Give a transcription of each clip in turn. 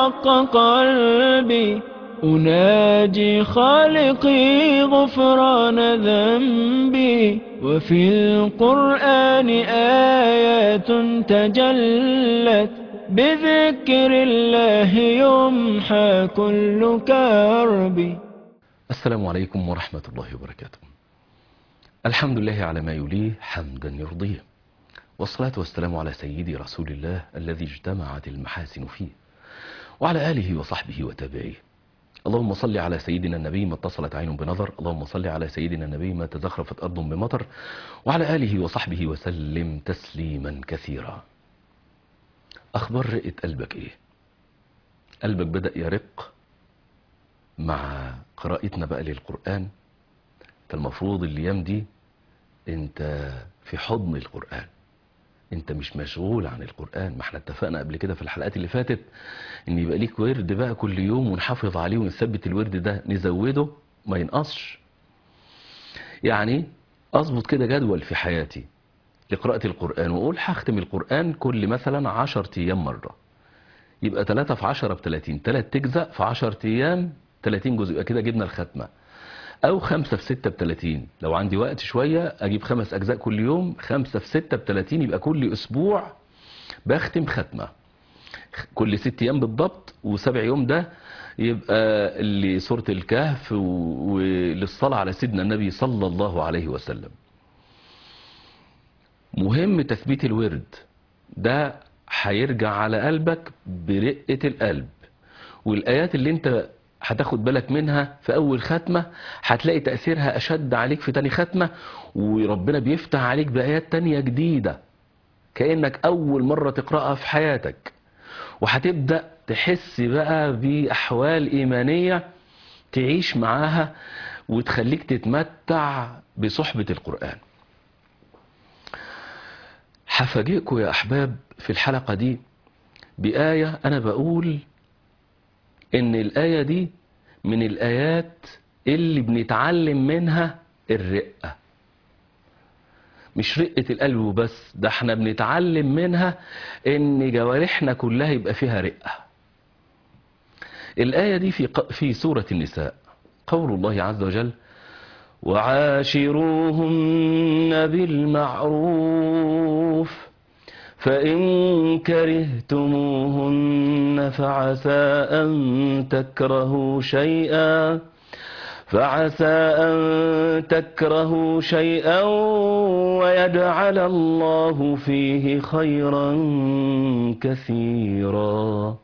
رق قلبي أناجي خالقي غفران ذنبي وفي القرآن آيات تجلت بذكر الله يمحى كل كرب السلام عليكم ورحمة الله وبركاته الحمد لله على ما يليه حمدا يرضيه والصلاة والسلام على سيدي رسول الله الذي اجتمعت المحاسن فيه وعلى آله وصحبه وتابعيه اللهم صل على سيدنا النبي ما اتصلت عين بنظر اللهم صل على سيدنا النبي ما تزخرفت أرض بمطر وعلى آله وصحبه وسلم تسليما كثيرا أخبار رئة قلبك إيه قلبك بدأ يرق مع قراءتنا بقى للقرآن فالمفروض الأيام دي انت في حضن القرآن انت مش مشغول عن القرآن ما احنا اتفقنا قبل كده في الحلقات اللي فاتت ان يبقى ليك ورد بقى كل يوم ونحافظ عليه ونثبت الورد ده نزوده ما ينقصش يعني اظبط كده جدول في حياتي لقراءة القرآن واقول هختم القرآن كل مثلا عشر ايام مرة يبقى 3 في 10 ب 30 3 تجزأ في 10 ايام 30 جزء يبقى كده جبنا الختمة او 5 في 6 ب 30 لو عندي وقت شوية اجيب خمس اجزاء كل يوم 5 في 6 ب 30 يبقى كل اسبوع بختم ختمة كل ست ايام بالضبط وسبع يوم ده يبقى اللي سورة الكهف وللصلاة على سيدنا النبي صلى الله عليه وسلم مهم تثبيت الورد ده هيرجع على قلبك برقة القلب والآيات اللي انت هتاخد بالك منها في أول ختمة هتلاقي تأثيرها أشد عليك في تاني ختمة وربنا بيفتح عليك بآيات تانية جديدة كأنك أول مرة تقرأها في حياتك وهتبدأ تحس بقى بأحوال إيمانية تعيش معاها وتخليك تتمتع بصحبة القرآن هفاجئكم يا أحباب في الحلقة دي بآية أنا بقول إن الآية دي من الآيات اللي بنتعلم منها الرقة مش رقة القلب وبس ده احنا بنتعلم منها ان جوارحنا كلها يبقى فيها رقة الآية دي في, في سورة النساء قول الله عز وجل وعاشروهن بالمعروف فإن كرهتموهن فعسى أن تكرهوا شيئا فعسى أن تكرهوا شيئا ويجعل الله فيه خيرا كثيرا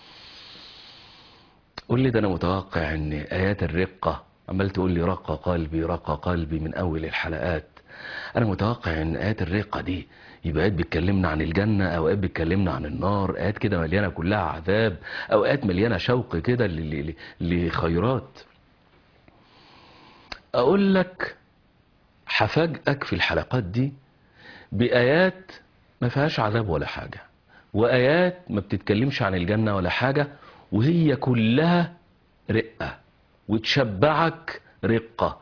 قول لي ده أنا متوقع أن آيات الرقة عمال تقول لي رق قلبي رق قلبي من أول الحلقات أنا متوقع أن آيات الرقة دي يبقى آيات بتكلمنا عن الجنة أوقات بتكلمنا عن النار آيات كده مليانة كلها عذاب أوقات مليانة شوق كده لخيرات أقول لك هفاجئك في الحلقات دي بآيات ما فيهاش عذاب ولا حاجة وآيات ما بتتكلمش عن الجنة ولا حاجة وهي كلها رقة وتشبعك رقة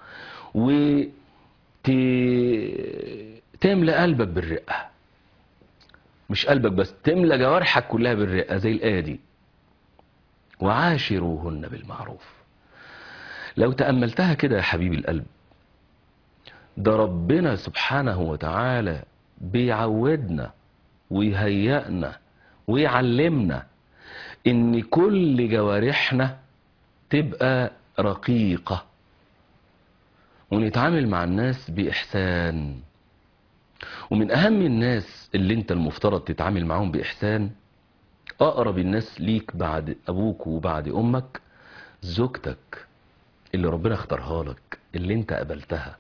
وتملى قلبك بالرقة مش قلبك بس تملى جوارحك كلها بالرقة زي الآية دي وعاشروهن بالمعروف لو تأملتها كده يا حبيبي القلب ده ربنا سبحانه وتعالى بيعودنا ويهيئنا ويعلمنا ان كل جوارحنا تبقى رقيقة ونتعامل مع الناس بإحسان ومن أهم الناس اللي انت المفترض تتعامل معهم بإحسان أقرب الناس ليك بعد أبوك وبعد أمك زوجتك اللي ربنا اختارها لك اللي انت قبلتها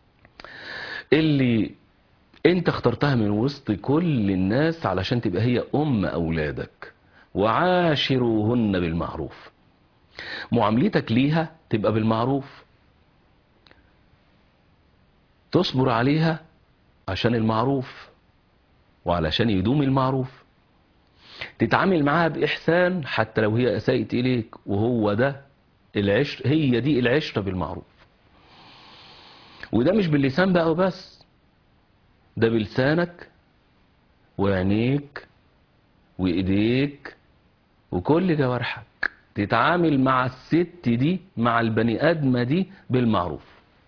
اللي انت اخترتها من وسط كل الناس علشان تبقى هي ام اولادك وعاشروهن بالمعروف معاملتك ليها تبقى بالمعروف تصبر عليها عشان المعروف وعلشان يدوم المعروف تتعامل معاها بإحسان حتى لو هي أساءت إليك وهو ده العشر هي دي العشرة بالمعروف وده مش باللسان بقى وبس ده بلسانك وعينيك وإيديك وكل جوارحك تتعامل مع الست دي مع البني ادمه دي بالمعروف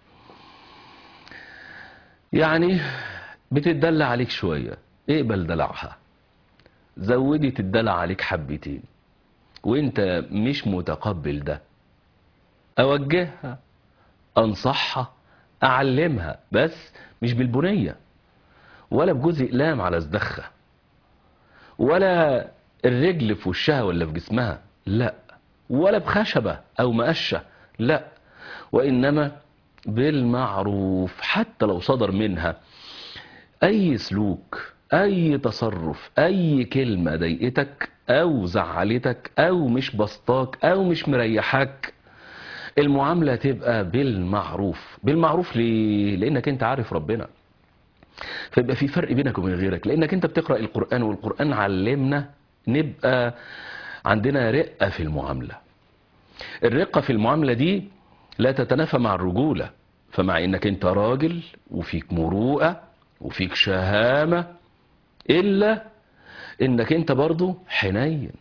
يعني بتدلع عليك شويه اقبل دلعها زودي تدلع عليك حبتين وانت مش متقبل ده اوجهها انصحها اعلمها بس مش بالبنيه ولا بجزء اقلام على صدخها ولا الرجل في وشها ولا في جسمها لا ولا بخشبة او مقشة لا وانما بالمعروف حتى لو صدر منها اي سلوك اي تصرف اي كلمة ضايقتك او زعلتك او مش بسطاك او مش مريحاك المعاملة تبقى بالمعروف بالمعروف ليه لانك انت عارف ربنا فيبقى في فرق بينك وبين غيرك لانك انت بتقرأ القرآن والقرآن علمنا نبقى عندنا رقة في المعاملة الرقة في المعاملة دي لا تتنافى مع الرجولة فمع انك انت راجل وفيك مروءة وفيك شهامة الا انك انت برضو حنين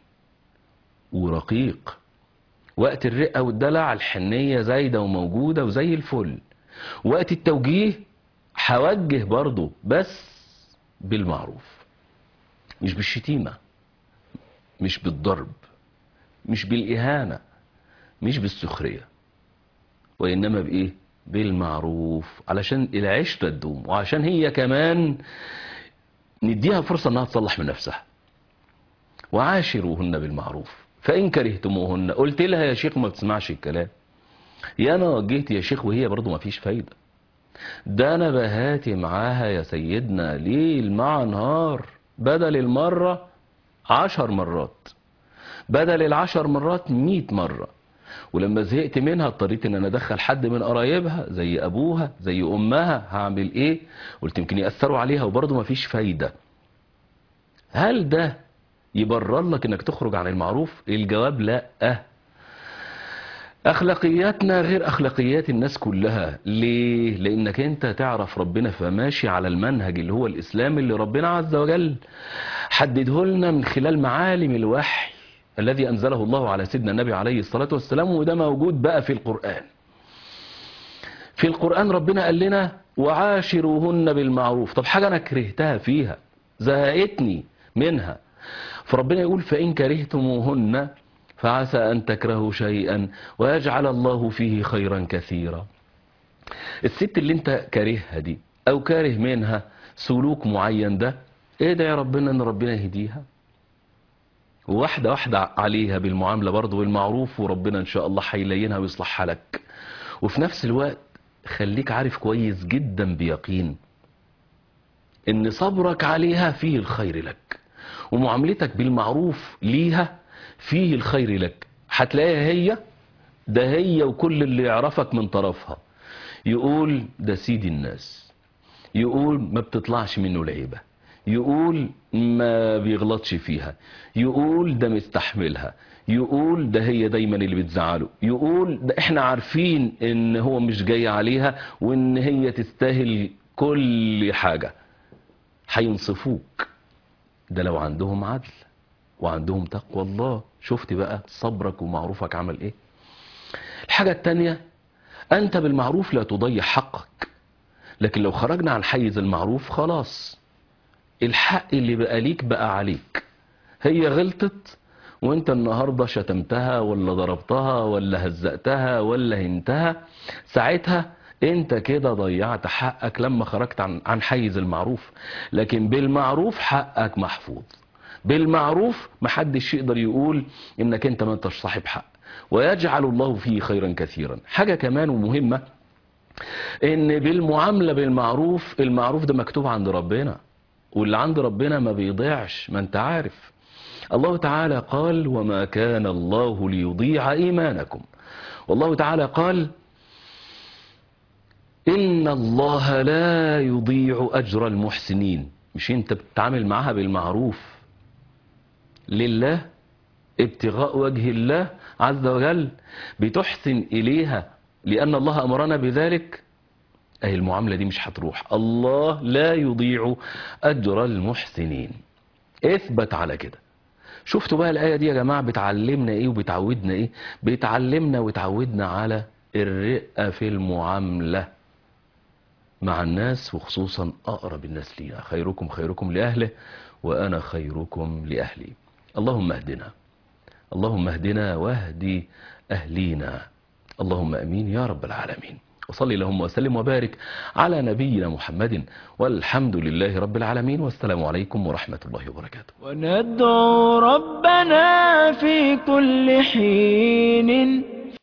ورقيق وقت الرقة والدلع الحنية زايدة وموجودة وزي الفل وقت التوجيه هوجه برضو بس بالمعروف مش بالشتيمة مش بالضرب مش بالإهانة مش بالسخرية وإنما بإيه بالمعروف علشان العشرة تدوم وعشان هي كمان نديها فرصة انها تصلح من نفسها وعاشروهن بالمعروف فإن كرهتموهن قلت لها يا شيخ ما بتسمعش الكلام يا أنا وجهت يا شيخ وهي برضو ما فيش فايدة ده أنا بهاتي معاها يا سيدنا ليل مع نهار بدل المرة عشر مرات بدل العشر مرات مئة مرة ولما زهقت منها اضطريت ان انا ادخل حد من قرايبها زي ابوها زي امها هعمل ايه قلت يمكن ياثروا عليها وبرضه ما فيش فايده هل ده يبرر لك انك تخرج عن المعروف الجواب لا أه. اخلاقياتنا غير اخلاقيات الناس كلها ليه لانك انت تعرف ربنا فماشي على المنهج اللي هو الاسلام اللي ربنا عز وجل حدده لنا من خلال معالم الوحي الذي أنزله الله على سيدنا النبي عليه الصلاة والسلام وده موجود بقى في القرآن في القرآن ربنا قال لنا وعاشروهن بالمعروف طب حاجة أنا كرهتها فيها زهقتني منها فربنا يقول فإن كرهتموهن فعسى أن تكرهوا شيئا ويجعل الله فيه خيرا كثيرا الست اللي انت كارهها دي أو كاره منها سلوك معين ده ايه ده يا ربنا ان ربنا يهديها واحدة واحدة عليها بالمعاملة برضه بالمعروف وربنا إن شاء الله هيلينها ويصلحها لك وفي نفس الوقت خليك عارف كويس جدا بيقين إن صبرك عليها فيه الخير لك ومعاملتك بالمعروف ليها فيه الخير لك هتلاقيها هي ده هي وكل اللي يعرفك من طرفها يقول ده سيد الناس يقول ما بتطلعش منه العيبه يقول ما بيغلطش فيها يقول ده مستحملها يقول ده هي دايما اللي بتزعله يقول ده احنا عارفين ان هو مش جاي عليها وان هي تستاهل كل حاجة هينصفوك ده لو عندهم عدل وعندهم تقوى الله شفت بقى صبرك ومعروفك عمل ايه الحاجة التانية انت بالمعروف لا تضيع حقك لكن لو خرجنا عن حيز المعروف خلاص الحق اللي بقى ليك بقى عليك هي غلطت وانت النهاردة شتمتها ولا ضربتها ولا هزقتها ولا هنتها ساعتها انت كده ضيعت حقك لما خرجت عن, عن حيز المعروف لكن بالمعروف حقك محفوظ بالمعروف محدش يقدر يقول انك انت ما انتش صاحب حق ويجعل الله فيه خيرا كثيرا حاجة كمان ومهمة ان بالمعاملة بالمعروف المعروف ده مكتوب عند ربنا واللي عند ربنا ما بيضيعش ما انت عارف الله تعالى قال وما كان الله ليضيع إيمانكم والله تعالى قال إن الله لا يضيع أجر المحسنين مش انت بتتعامل معها بالمعروف لله ابتغاء وجه الله عز وجل بتحسن إليها لأن الله أمرنا بذلك أهي المعاملة دي مش هتروح الله لا يضيع أجر المحسنين اثبت على كده شفتوا بقى الآية دي يا جماعة بتعلمنا ايه وبتعودنا ايه بتعلمنا وتعودنا على الرقة في المعاملة مع الناس وخصوصا أقرب الناس لينا خيركم خيركم لأهله وأنا خيركم لأهلي اللهم اهدنا اللهم اهدنا واهدي أهلينا اللهم أمين يا رب العالمين وصلي اللهم وسلم وبارك على نبينا محمد والحمد لله رب العالمين والسلام عليكم ورحمة الله وبركاته وندعو ربنا في كل حين